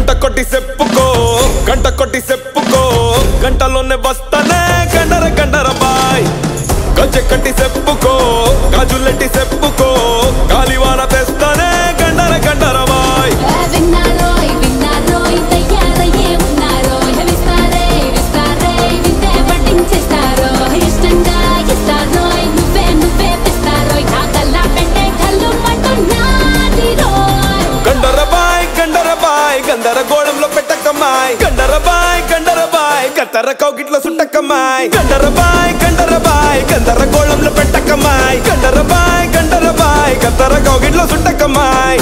గంట కొట్టి చెప్పుకో గంట కొట్టి చెప్పుకో గంటలోనే వస్తానే గండర గండర బాయ్ గజ్జె కట్టి చెప్పుకో గాజులెట్టి చెప్పుకో గాలివాన తెస్తానే గండర గండర బాయ్ విన్నారోయ్ విన్నారోయ్ తయ్యారయ్యే ఉన్నారోయ్ విస్తారే విస్తారే వింటే పట్టించేస్తారో ఇష్టంగా ఇస్తారోయ్ నువ్వే నువ్వే పిస్తారోయ్ కాకల్లా పెట్టే కళ్ళు మంటున్నాది రోయ్ గండర బాయ్ గండర బాయ్ గందర గోళంలో పెట్టకమ్మాయ్ గండర బాయ్ గండర బాయ్ గత్తర కౌగిట్లో సుట్టకమ్మాయ్ గండర బాయ్ గండర బాయ్ గందర గోళంలో పెట్టకమ్మాయ్ గండర బాయ్ గండర బాయ్ గత్తర కౌగిట్లో సుట్టకమ్మాయ్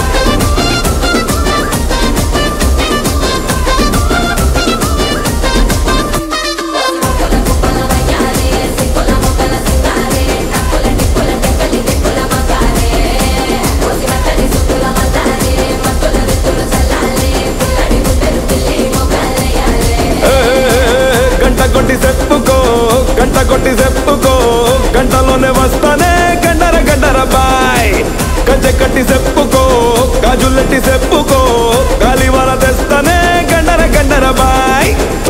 ఏ, గంట కొట్టి చెప్పుకో గంట కొట్టి చెప్పుకో గంటలోనే వస్తానే గండర గండర బాయ్ గజ్జె కట్టి చెప్పుకో గాజులెట్టి చెప్పుకో గాలివాన తెస్తానే గండర గండర బాయ్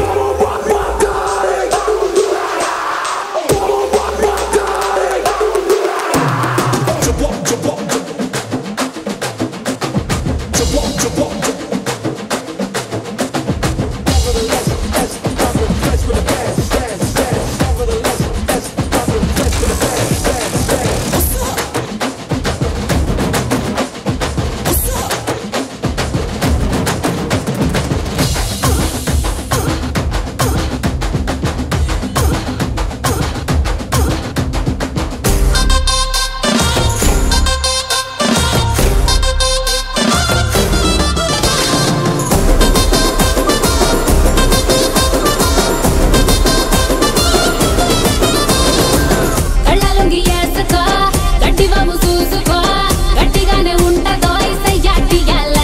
కళ్ళలుంగి ఏసుకో గట్టి బాబు చూసుకో గట్టిగానే ఉంటదో ఇసయ్యాటియాల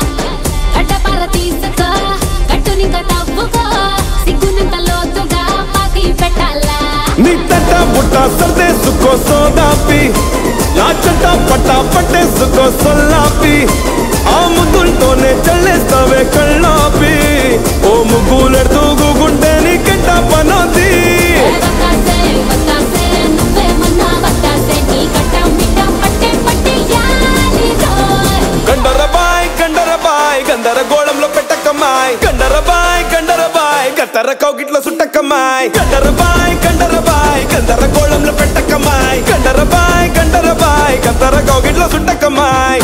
గడ్డపార తీసుకో గట్టునింక తవ్వుకో సిగ్గునింత లోతుగా పాతి పెట్టాలా నీ తట్ట బుట్ట సర్దేసుకో సోదాపి లాచంట పట్ట పట్టేసుకో సొల్లాపి ఆ ముద్దులతోనే చల్లేస్తావే కళ్ళాపి ఓ ముగ్గులెడుతూ గుంటే నీకెంట పనోది వత్తాసే వత్తాసే నువ్వే మన్నా వత్తాసే నీ గట్టం మిట్టం పట్టే పట్టేయాలి రోయ్ గండర బాయ్ గండర బాయ్ గందర గోళంలో పెట్టకమ్మాయ్ గండర బాయ్ గండర బాయ్ గత్తర కౌగిట్లో సుట్టకమ్మాయ్ గండర బాయ్ గండర బాయ్ గందర గోళంలో పెట్టకమ్మాయ్ గండర బాయ్ గండర బాయ్ గత్తర కౌగిట్లో సుట్టకమ్మాయ్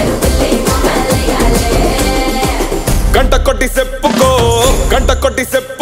గంట కొట్టి చెప్పుకో గంట కొట్టి చెప్పు